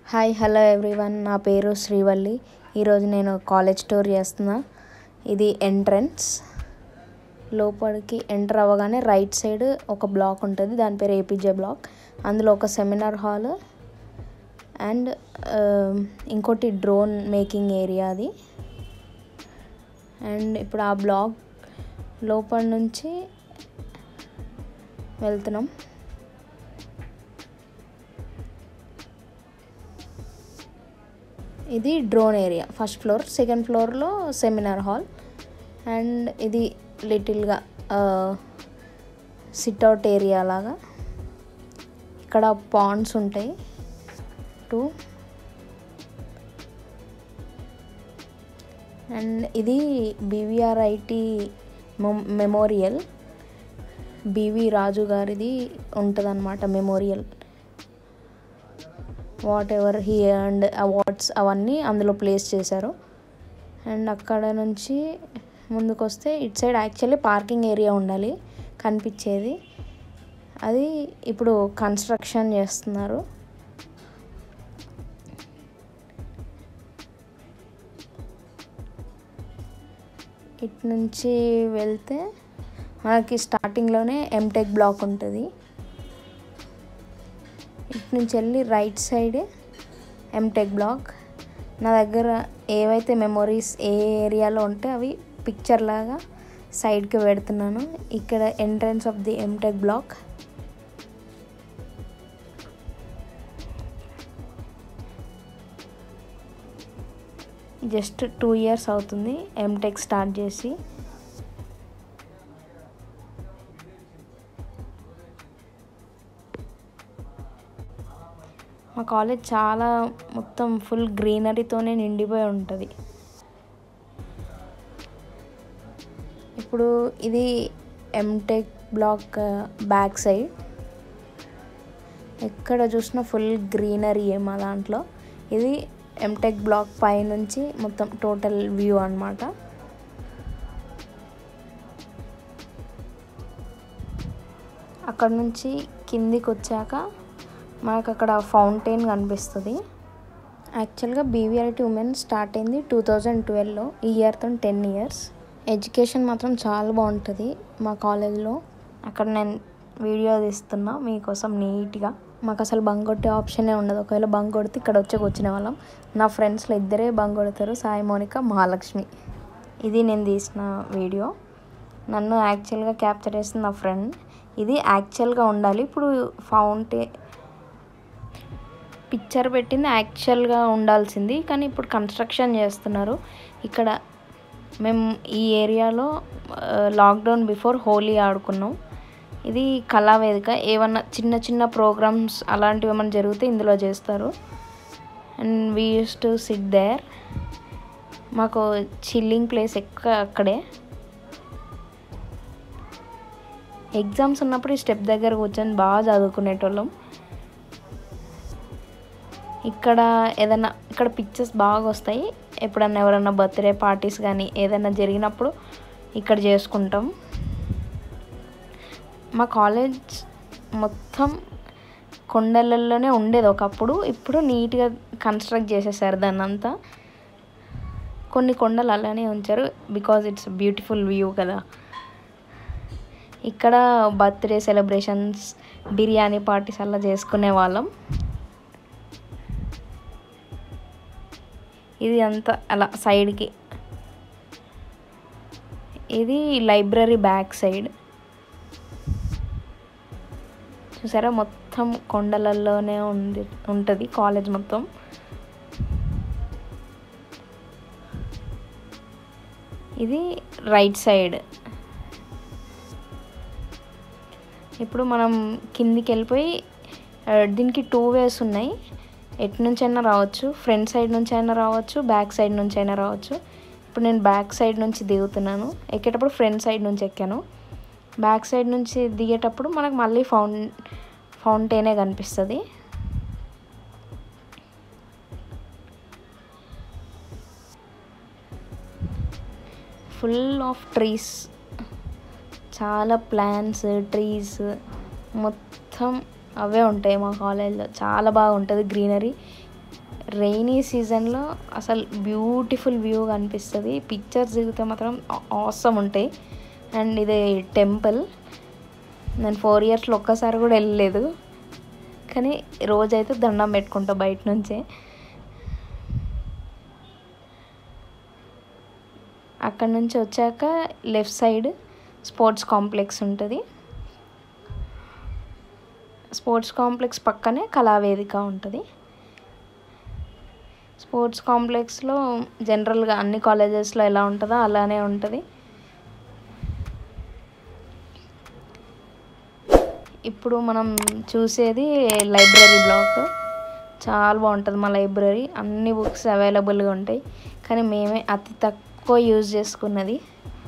Hi hello everyone నా పేరు శ్రీవల్లి ఈరోజు నేను కాలేజ్ టూర్ చేస్తున్నా ఇది ఎంట్రన్స్ లోపలికి ఎంటర్ అవ్వగానే రైట్ సైడ్ ఒక బ్లాక్ ఉంటుంది దాని పేరు ఏపీజే బ్లాక్ అందులో ఒక సెమినార్ హాల్ అండ్ ఇంకోటి డ్రోన్ మేకింగ్ ఏరియా అది అండ్ ఇప్పుడు ఆ బ్లాక్ లోపల నుంచి వెళ్తున్నాం ఇది drone area first floor second ఫ్లోర్లో సెమినార్ హాల్ అండ్ ఇది లిటిల్గా సిట్అవుట్ ఏరియా లాగా ఇక్కడ పాండ్స్ ఉంటాయి టూ అండ్ ఇది బీవీఆర్ఐటి మెమోరియల్ బివి రాజు గారిది ఉంటుంది అనమాట memorial whatever he and awards అవన్నీ అందులో ప్లేస్ చేశారు అండ్ అక్కడ నుంచి ముందుకు వస్తే it side actually parking area ఉండాలి కనిపించేది అది ఇప్పుడు కన్స్ట్రక్షన్ చేస్తున్నారు ఇటు నుంచి వెళ్తే మనకి స్టార్టింగ్లోనే ఎంటెక్ బ్లాక్ ఉంటుంది ఇటు నుంచి వెళ్ళి రైట్ సైడ్ ఎంటెక్ బ్లాక్ నా దగ్గర ఏవైతే మెమొరీస్ ఏ ఏరియాలో ఉంటే అవి పిక్చర్ లాగా సైడ్కి పెడుతున్నాను ఇక్కడ entrance of the MTech block just two years అవుతుంది ఎంటెక్ స్టార్ట్ చేసి మా కాలేజ్ చాలా మొత్తం ఫుల్ గ్రీనరీతోనే నిండిపోయి ఉంటుంది ఇప్పుడు ఇది ఎంటెక్ బ్లాక్ బ్యాక్ సైడ్ ఎక్కడ చూసినా ఫుల్ గ్రీనరీ మా దాంట్లో ఇది ఎంటెక్ బ్లాక్ పై నుంచి మొత్తం టోటల్ వ్యూ అనమాట అక్కడ నుంచి కిందికి వచ్చాక మనకు అక్కడ ఫౌంటైన్ కనిపిస్తుంది యాక్చువల్గా బీవీఆర్టీ ఉమెన్ స్టార్ట్ అయింది టూ థౌజండ్ ట్వెల్వ్లో ఈ ఇయర్తో టెన్ ఇయర్స్ ఎడ్యుకేషన్ మాత్రం చాలా బాగుంటుంది మా కాలేజ్లో అక్కడ నేను వీడియో తీస్తున్నా మీకోసం నీట్గా మాకు అసలు బంక్ కొట్టే ఆప్షనే ఉండదు ఒకవేళ బంక్ కొడితే ఇక్కడ వచ్చి వచ్చిన వాళ్ళం నా ఫ్రెండ్స్లో ఇద్దరే బంక్ కొడతారు సాయి మౌనిక మహాలక్ష్మి ఇది నేను తీసిన వీడియో నన్ను యాక్చువల్గా క్యాప్చర్ చేసిన నా ఫ్రెండ్ ఇది యాక్చువల్గా ఉండాలి ఇప్పుడు ఫౌంటే పిక్చర్ పెట్టింది యాక్చువల్గా ఉండాల్సింది కానీ ఇప్పుడు కన్స్ట్రక్షన్ చేస్తున్నారు ఇక్కడ మేము ఈ ఏరియాలో లాక్డౌన్ బిఫోర్ హోలీ ఆడుకున్నాం ఇది కళావేదిక ఏమన్నా చిన్న చిన్న ప్రోగ్రామ్స్ అలాంటివి ఏమైనా జరిగితే ఇందులో చేస్తారు and we use to sit there మాకు చిల్లింగ్ ప్లేస్ ఎక్కువ అక్కడే ఎగ్జామ్స్ ఉన్నప్పుడు ఈ స్టెప్ దగ్గర కూర్చొని బాగా చదువుకునేటోళ్ళం ఇక్కడ ఏదైనా ఇక్కడ పిక్చర్స్ బాగా వస్తాయి ఎప్పుడన్నా ఎవరైనా బర్త్డే పార్టీస్ కానీ ఏదైనా జరిగినప్పుడు ఇక్కడ చేసుకుంటాం మా కాలేజ్ మొత్తం కొండలలోనే ఉండేది ఒకప్పుడు ఇప్పుడు నీట్గా కన్స్ట్రక్ట్ చేసేసారు దాన్ని అంతా కొన్ని కొండలు అలానే ఉంచారు బికాజ్ ఇట్స్ బ్యూటిఫుల్ వ్యూ కదా ఇక్కడ బర్త్డే సెలబ్రేషన్స్ బిర్యానీ పార్టీస్ అలా చేసుకునే వాళ్ళం ఇది అంతా అలా సైడ్కి ఇది లైబ్రరీ బ్యాక్ సైడ్ చూసారా మొత్తం కొండలలోనే ఉంది ఉంటుంది కాలేజ్ మొత్తం ఇది రైట్ సైడ్ ఇప్పుడు మనం కిందికి వెళ్ళిపోయి దీనికి టూ వేస్ ఉన్నాయి ఎటు నుంచి అయినా రావచ్చు ఫ్రంట్ సైడ్ నుంచి అయినా రావచ్చు బ్యాక్ సైడ్ నుంచి అయినా రావచ్చు ఇప్పుడు నేను బ్యాక్ సైడ్ నుంచి దిగుతున్నాను ఎక్కేటప్పుడు ఫ్రంట్ సైడ్ నుంచి ఎక్కాను బ్యాక్ సైడ్ నుంచి దిగేటప్పుడు మనకు మళ్ళీ ఫౌం ఫౌంటైనే కనిపిస్తుంది ఫుల్ ఆఫ్ ట్రీస్ చాలా ప్లాంట్స్ ట్రీస్ మొత్తం అవే ఉంటాయి మా కాలేజ్లో చాలా బాగుంటుంది గ్రీనరీ రెయినీ సీజన్లో అసలు బ్యూటిఫుల్ వ్యూ కనిపిస్తుంది పిక్చర్స్ దిగితే మాత్రం ఆసమ్ ఉంటాయి అండ్ ఇది టెంపుల్ నేను ఫోర్ ఇయర్స్లో ఒక్కసారి కూడా వెళ్ళలేదు కానీ రోజైతే దండం పెట్టుకుంటా బయట నుంచే అక్కడ నుంచి వచ్చాక లెఫ్ట్ సైడ్ స్పోర్ట్స్ కాంప్లెక్స్ ఉంటుంది స్పోర్ట్స్ కాంప్లెక్స్ పక్కనే కళావేదిక ఉంటుంది స్పోర్ట్స్ కాంప్లెక్స్లో జనరల్గా అన్ని కాలేజెస్లో ఎలా ఉంటుందో అలానే ఉంటుంది ఇప్పుడు మనం చూసేది లైబ్రరీ బ్లాక్ చాలా బాగుంటుంది మా లైబ్రరీ అన్ని బుక్స్ అవైలబుల్గా ఉంటాయి కానీ మేమే అతి తక్కువ యూజ్ చేసుకున్నది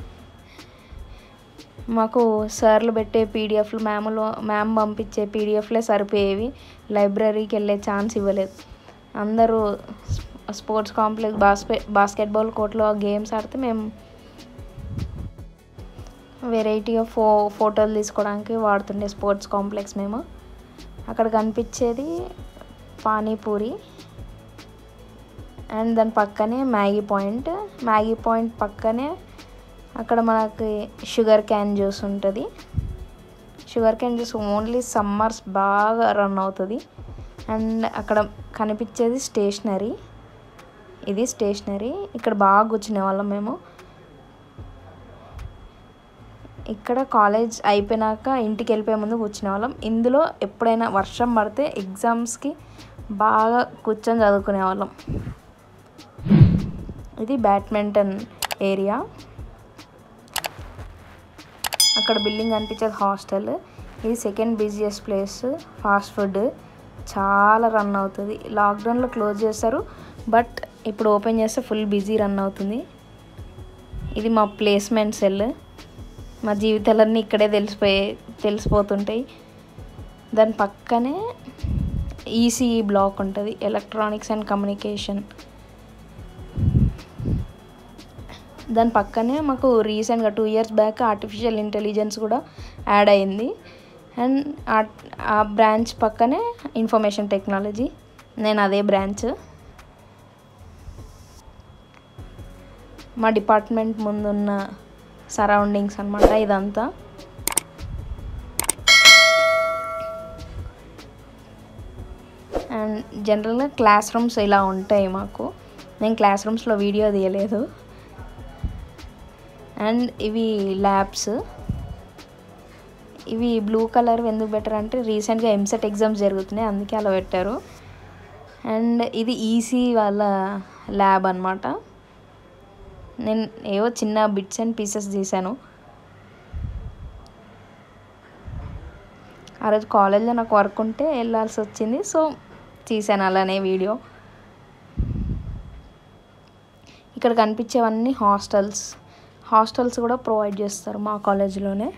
మాకు సార్లు పెట్టే పీడిఎఫ్లు మ్యాములు మ్యామ్ పంపించే పీడిఎఫ్లే సరిపోయేవి లైబ్రరీకి వెళ్ళే ఛాన్స్ ఇవ్వలేదు అందరూ స్పోర్ట్స్ కాంప్లెక్స్ బాస్కె బాస్కెట్బాల్ కోర్ట్లో గేమ్స్ ఆడితే మేము వెరైటీగా ఫో ఫోటోలు తీసుకోవడానికి వాడుతుండే స్పోర్ట్స్ కాంప్లెక్స్ మేము అక్కడ కనిపించేది పానీపూరి అండ్ దాని పక్కనే మ్యాగీ పాయింట్ మ్యాగీ పాయింట్ పక్కనే అక్కడ మనకి షుగర్ క్యాన్ జ్యూస్ ఉంటుంది sugar cane juice only summers బాగా రన్ అవుతుంది అండ్ అక్కడ కనిపించేది స్టేషనరీ ఇది స్టేషనరీ ఇక్కడ బాగా కూర్చునే వాళ్ళం మేము ఇక్కడ కాలేజ్ అయిపోయినాక ఇంటికి వెళ్ళిపోయే ముందు కూర్చునే వాళ్ళం ఇందులో ఎప్పుడైనా వర్షం పడితే ఎగ్జామ్స్కి బాగా కూర్చొని చదువుకునే వాళ్ళం ఇది బ్యాడ్మింటన్ ఏరియా అక్కడ బిల్డింగ్ కనిపించేది హాస్టల్ ఇది second busiest place fast food చాలా రన్ అవుతుంది లాక్డౌన్లో క్లోజ్ చేస్తారు బట్ ఇప్పుడు ఓపెన్ చేస్తే ఫుల్ బిజీ రన్ అవుతుంది ఇది మా ప్లేస్మెంట్ సెల్ మా జీవితాలన్నీ ఇక్కడే తెలిసిపోయే తెలిసిపోతుంటాయి దాని పక్కనే ఈసీఈ బ్లాక్ ఉంటుంది ఎలక్ట్రానిక్స్ అండ్ కమ్యూనికేషన్ దాని పక్కనే మాకు రీసెంట్గా two years back artificial intelligence కూడా యాడ్ అయింది అండ్ ఆ బ్రాంచ్ పక్కనే ఇన్ఫర్మేషన్ టెక్నాలజీ నేను అదే బ్రాంచ్ మా డిపార్ట్మెంట్ ముందున్న సరౌండింగ్స్ అనమాట ఇదంతా అండ్ జనరల్గా క్లాస్ రూమ్స్ ఇలా ఉంటాయి మాకు నేను క్లాస్ రూమ్స్లో వీడియో తీయలేదు అండ్ ఇవి ల్యాబ్స్ ఇవి బ్లూ కలర్ ఎందుకు పెట్టారు అంటే రీసెంట్గా ఎంసెట్ ఎగ్జామ్స్ జరుగుతున్నాయి అందుకే అలా పెట్టారు అండ్ ఇది ఈసీ వాళ్ళ ల్యాబ్ అనమాట నేను ఏవో చిన్న బిట్స్ అండ్ పీసెస్ తీసాను ఆ రోజు కాలేజ్లో నాకు వర్క్ ఉంటే వెళ్ళాల్సి వచ్చింది సో తీసాను అలానే వీడియో ఇక్కడ కనిపించేవన్నీ హాస్టల్స్ హాస్టల్స్ కూడా ప్రొవైడ్ చేస్తారు మా కాలేజీలోనే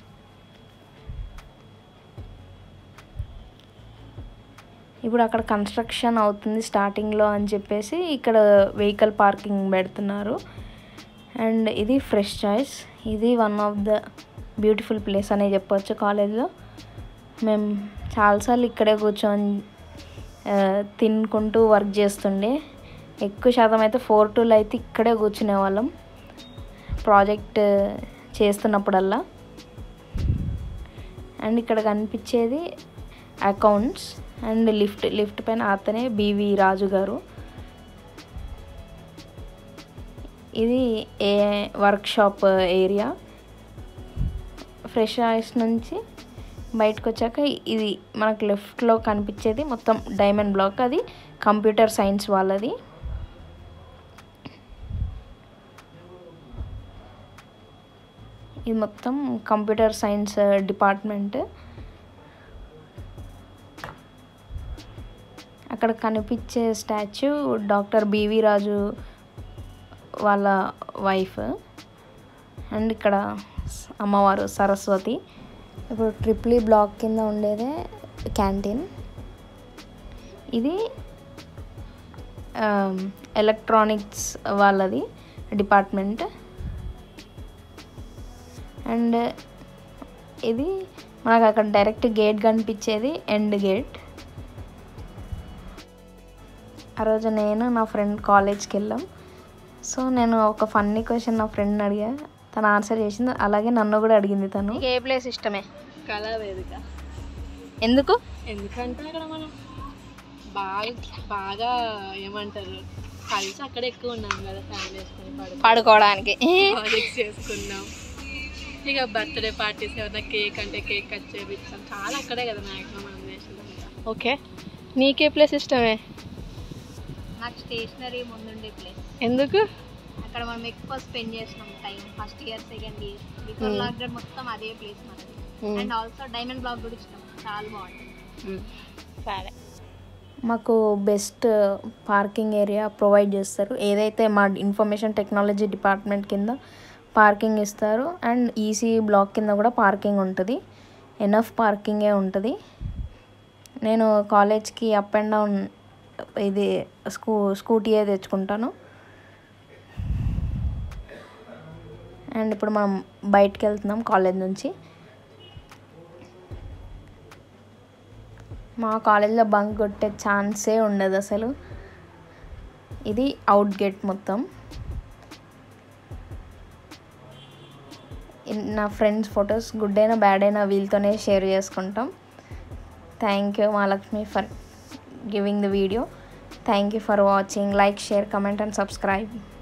ఇప్పుడు అక్కడ కన్స్ట్రక్షన్ అవుతుంది స్టార్టింగ్లో అని చెప్పేసి ఇక్కడ వెహికల్ పార్కింగ్ పెడుతున్నారు అండ్ ఇది ఫ్రెష్ చాయిస్ ఇది one of the beautiful place అనే చెప్పొచ్చు కాలేజ్లో మేము చాలాసార్లు ఇక్కడే కూర్చొని తినుకుంటూ వర్క్ చేస్తుండే ఎక్కువ శాతం అయితే ఫోర్ టూలో అయితే ఇక్కడే కూర్చునే వాళ్ళం ప్రాజెక్ట్ చేస్తున్నప్పుడల్లా అండ్ ఇక్కడ కనిపించేది అకౌంట్స్ అండ్ లిఫ్ట్ లిఫ్ట్ పైన అతనే బీవీ రాజు గారు ఇది ఏ వర్క్షాప్ ఏరియా ఫ్రెష్ ఐస్ నుంచి బయటకు వచ్చాక ఇది మనకు లెఫ్ట్లో కనిపించేది మొత్తం డైమండ్ బ్లాక్ అది కంప్యూటర్ సైన్స్ వాళ్ళది ఇది మొత్తం కంప్యూటర్ సైన్స్ డిపార్ట్మెంట్ అక్కడ కనిపించే స్టాచ్యూ డాక్టర్ బివి రాజు వాళ్ళ వైఫ్ అండ్ ఇక్కడ అమ్మవారు సరస్వతి ఇప్పుడు ట్రిప్లీ బ్లాక్ కింద ఉండేదే క్యాంటీన్ ఇది ఎలక్ట్రానిక్స్ వాళ్ళది డిపార్ట్మెంట్ అండ్ ఇది మనకు అక్కడ డైరెక్ట్ గేట్ కనిపించేది ఎండ్ గేట్ ఆ రోజు నేను నా ఫ్రెండ్ కాలేజ్కి వెళ్ళాం సో నేను ఒక ఫన్నీ క్వశ్చన్ నా ఫ్రెండ్ని అడిగా తను ఆన్సర్ చేసింది అలాగే నన్ను కూడా అడిగింది తను ఏ ప్లేస్ ఇష్టమే కళా వేదిక ఎందుకు ఎందుకంటే అక్కడ మనం బాగా బాగా ఏమంటారు కలిసి అక్కడ ఎక్కువ ఉన్నాం కదా ఫ్యామిలీ వేసుకొని పడుకో పడుకోవడానికి ప్రాజెక్ట్స్ చేసుకున్నాం ఇక బర్త్డే పార్టీస్ ఏమన్నా కేక్ అంటే కేక్ కట్ చేయించాం చాలా అక్కడే కదా మ్యాక్సిమం మనం చేసేదంతా ఓకే నీకే ప్లేస్ ఇష్టమే నాకు స్టేషనరీ ముందుండే ప్లేస్ ఎందుకు అక్కడ మనం ఎక్కువ స్పెండ్ చేసినాం time first year second year before Hmm. లాక్డౌన్ మొత్తం అదే ప్లేస్ మనది Hmm. And also diamond block కూడా ఇష్టం చాలా బాగుంటుంది సరే మాకు బెస్ట్ పార్కింగ్ ఏరియా ప్రొవైడ్ చేస్తారు ఏదైతే మా ఇన్ఫర్మేషన్ టెక్నాలజీ డిపార్ట్మెంట్ కింద పార్కింగ్ ఇస్తారు అండ్ ఈసీ బ్లాక్ కింద కూడా పార్కింగ్ ఉంటుంది ఎనఫ్ పార్కింగే ఉంటుంది నేను కాలేజ్కి అప్ అండ్ డౌన్ ఇది స్కూ స్కూటీయే తెచ్చుకుంటాను అండ్ ఇప్పుడు మనం బయటికి వెళ్తున్నాం కాలేజ్ నుంచి మా కాలేజ్లో బంక్ కొట్టే ఛాన్సే ఉండదు అసలు ఇది అవుట్ గేట్ మొత్తం ఇన్- నా ఫ్రెండ్స్ ఫొటోస్ గుడ్ అయినా బ్యాడ్ అయినా వీళ్ళతోనే షేర్ చేసుకుంటాం thank you Mahalakshmi for giving the video thank you for watching like share comment and subscribe